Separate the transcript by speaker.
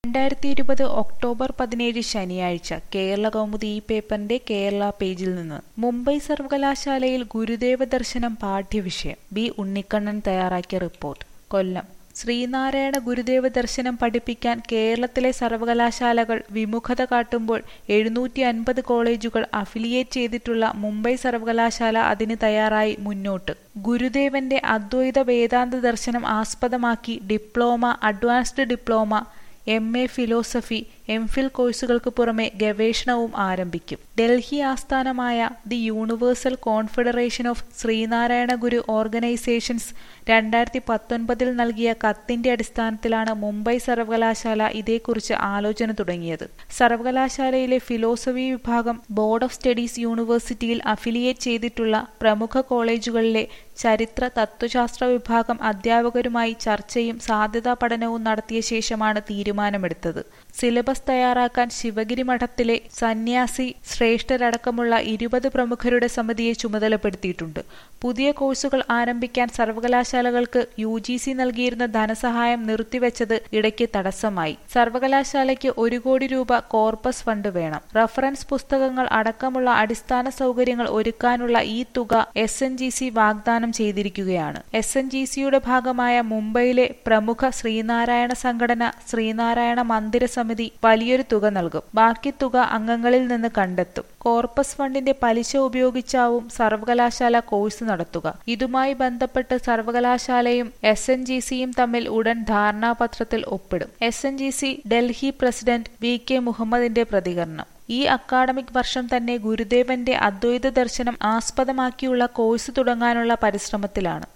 Speaker 1: രണ്ടായിരത്തി ഇരുപത് ഒക്ടോബർ പതിനേഴ് ശനിയാഴ്ച കേരള കൗമുദി ഈ പേപ്പറിന്റെ കേരള പേജിൽ നിന്ന് മുംബൈ സർവകലാശാലയിൽ ഗുരുദേവ ദർശനം പാഠ്യവിഷയം ബി ഉണ്ണിക്കണ്ണൻ തയ്യാറാക്കിയ റിപ്പോർട്ട് കൊല്ലം ശ്രീനാരായണ ഗുരുദേവ ദർശനം പഠിപ്പിക്കാൻ കേരളത്തിലെ സർവകലാശാലകൾ വിമുഖത കാട്ടുമ്പോൾ എഴുന്നൂറ്റി അൻപത് കോളേജുകൾ അഫിലിയേറ്റ് ചെയ്തിട്ടുള്ള മുംബൈ സർവകലാശാല അതിന് തയ്യാറായി മുന്നോട്ട് ഗുരുദേവന്റെ അദ്വൈത വേദാന്ത ദർശനം ആസ്പദമാക്കി diploma advanced diploma M A philosophy M Phil കോഴ്സുകൾക്ക് പുറമെ ഗവേഷണവും ആരംഭിക്കും ഡൽഹി ആസ്ഥാനമായ the Universal Confederation of Sree Narayana Guru Organisations രണ്ടായിരത്തി പത്തൊൻപതിൽ നൽകിയ കത്തിന്റെ അടിസ്ഥാനത്തിലാണ് മുംബൈ സർവകലാശാല ഇതേക്കുറിച്ച് ആലോചന തുടങ്ങിയത് സർവകലാശാലയിലെ ഫിലോസഫി വിഭാഗം ബോർഡ് ഓഫ് സ്റ്റഡീസ് യൂണിവേഴ്സിറ്റിയിൽ അഫിലിയേറ്റ് ചെയ്തിട്ടുള്ള പ്രമുഖ കോളേജുകളിലെ ചരിത്ര തത്വശാസ്ത്ര വിഭാഗം അധ്യാപകരുമായി ചർച്ചയും സാധ്യതാ പഠനവും നടത്തിയ ശേഷമാണ് തീരുമാനമെടുത്തത് സിലബസ് തയ്യാറാക്കാൻ ശിവഗിരി മഠത്തിലെ സന്യാസി ശ്രേഷ്ഠരടക്കമുള്ള ഇരുപത് പ്രമുഖരുടെ സമിതിയെ ചുമതലപ്പെടുത്തിയിട്ടുണ്ട് പുതിയ കോഴ്സുകൾ ആരംഭിക്കാൻ സർവകലാശാലകൾക്ക് യു ജി സി നൽകിയിരുന്ന ധനസഹായം നിർത്തിവെച്ചത് ഇടയ്ക്ക് തടസ്സമായി സർവകലാശാലയ്ക്ക് ഒരു കോടി രൂപ കോർപ്പസ് ഫണ്ട് വേണം റഫറൻസ് പുസ്തകങ്ങൾ അടക്കമുള്ള അടിസ്ഥാന സൗകര്യങ്ങൾ ഒരുക്കാനുള്ള ഈ തുക എസ് എൻ ജി സി വാഗ്ദാനം ചെയ്തിരിക്കുകയാണ് എസ് എൻ ജി സിയുടെ ഭാഗമായ മുംബൈയിലെ പ്രമുഖ ശ്രീനാരായണ സംഘടന ശ്രീനാരായണ മന്ദിര സമിതി വലിയൊരു തുക നൽകും ബാക്കി തുക അംഗങ്ങളിൽ നിന്ന് കണ്ടെത്തും കോർപ്പസ് ഫണ്ടിന്റെ പലിശ ഉപയോഗിച്ചാവും സർവകലാശാല കോഴ്സ് നടത്തുക ഇതുമായി ബന്ധപ്പെട്ട് സർവകലാശാലയും എസ് എൻ ജി സിയും തമ്മിൽ ഉടൻ ധാരണാപത്രത്തിൽ ഒപ്പിടും S N G C Delhi president V K മുഹമ്മദിന്റെ പ്രതികരണം ഈ അക്കാഡമിക് വർഷം തന്നെ ഗുരുദേവന്റെ അദ്വൈത ദർശനം ആസ്പദമാക്കിയുള്ള കോഴ്സ് തുടങ്ങാനുള്ള പരിശ്രമത്തിലാണ്